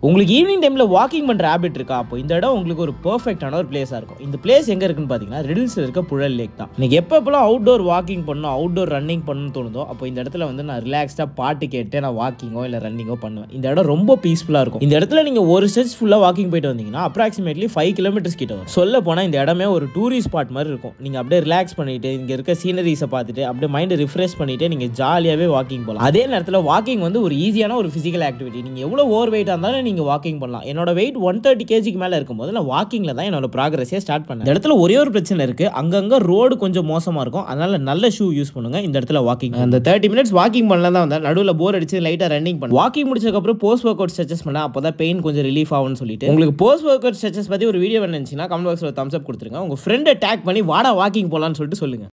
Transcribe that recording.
உங்களுக்கு ஈவினிங் டைமில் வாக்கிங் பண்ணுற ஹேபிட் இருக்கா அப்போ இந்த இடம் உங்களுக்கு ஒரு பெர்ஃபெக்டான ஒரு பிளேஸாக இருக்கும் இந்த பிளேஸ் எங்கே இருக்குன்னு பார்த்தீங்கன்னா ரெடில்ஸில் இருக்க புழல் லேக் தான் நீங்கள் எப்போ எப்போலாம் அவுட்டோர் வாக்கிங் பண்ணணும் அவுட்டோர் ரன்னிங் பண்ணணும்னு தோணுதோ அப்போ இந்த இடத்துல வந்து நான் ரிலாக்ஸ்டாக பாட்டு கேட்டு நான் வாக்கிங்கோ இல்லை ரன்னிங்கோ பண்ணுவேன் இந்த இடம் ரொம்ப பீஸ்ஃபுல்லாக இருக்கும் இந்த இடத்துல நீங்கள் ஒரு ஸ்டெச் ஃபுல்லாக வாக்கிங் போயிட்டு வந்தீங்கன்னா அப்ராக்சிமேட்லி ஃபைவ் கிலோமீட்டர்ஸ் கிட்ட வரும் சொல்ல போனால் இந்த இடமே ஒரு டூரிஸ்ட் ஸ்பாட் மாதிரி இருக்கும் நீங்கள் அப்படியே ரிலாக்ஸ் பண்ணிட்டு இங்கே இருக்க சீனரிஸை பார்த்துட்டு அப்படியே மைண்டை ரிஃப்ரெஷ் பண்ணிட்டு நீங்கள் ஜாலியாகவே வாக்கிங் போகலாம் அதே நேரத்தில் வாக்கிங் வந்து ஒரு ஈஸியான ஒரு ஃபிசிக்கல் ஆக்டிவிட்டி நீங்கள் எவ்வளோ ஓவர் வெயிட்டாக இருந்தாலும் நீங்கள் வாக்கிங் பண்ணலாம் என்னோட வெயிட் ஒன் தேர்ட்டி கேஜிக்கு மேலே இருக்கும்போது நான் வாக்கிங்கில் தான் என்னோட ப்ராக்ரஸே ஸ்டார்ட் பண்ணேன் இந்த இடத்துல ஒரே ஒரு பிரச்சனை இருக்குது அங்கங்கே ரோடு கொஞ்சம் மோசமாக இருக்கும் அதனால நல்ல ஷூ யூஸ் பண்ணுங்க இந்த இடத்துல வாக்கிங் அந்த தேர்ட்டி மினிட்ஸ் வாக்கிங் பண்ணலாம் தான் வந்தேன் நடுவில் போர் அடிச்சு லைட்டாக ரன்னிங் பண்ண வாக்கிங் முடிச்சதுக்கப்புறம் போஸ்ட் ஒர்க் அவுட் ஸ்ட்ரெச்சஸ் பண்ண அப்போ தான் பெயின் கொஞ்சம் ரிலீஃப் ஆகும்னு சொல்லிட்டு உங்களுக்கு போஸ்ட் ஒர்க் அவுட் ஸ்ட்ரெச்சஸ் பற்றி ஒரு வீடியோ வேணுச்சுன்னா கமெண்ட் பாக்ஸில் தம்ஸ் அப் கொடுத்துருங்க உங்கள் ஃப்ரெண்டை டேக் பண்ணி வாடா வாக்கிங் போகலான்னு சொல்லிட்டு சொல்லுங்க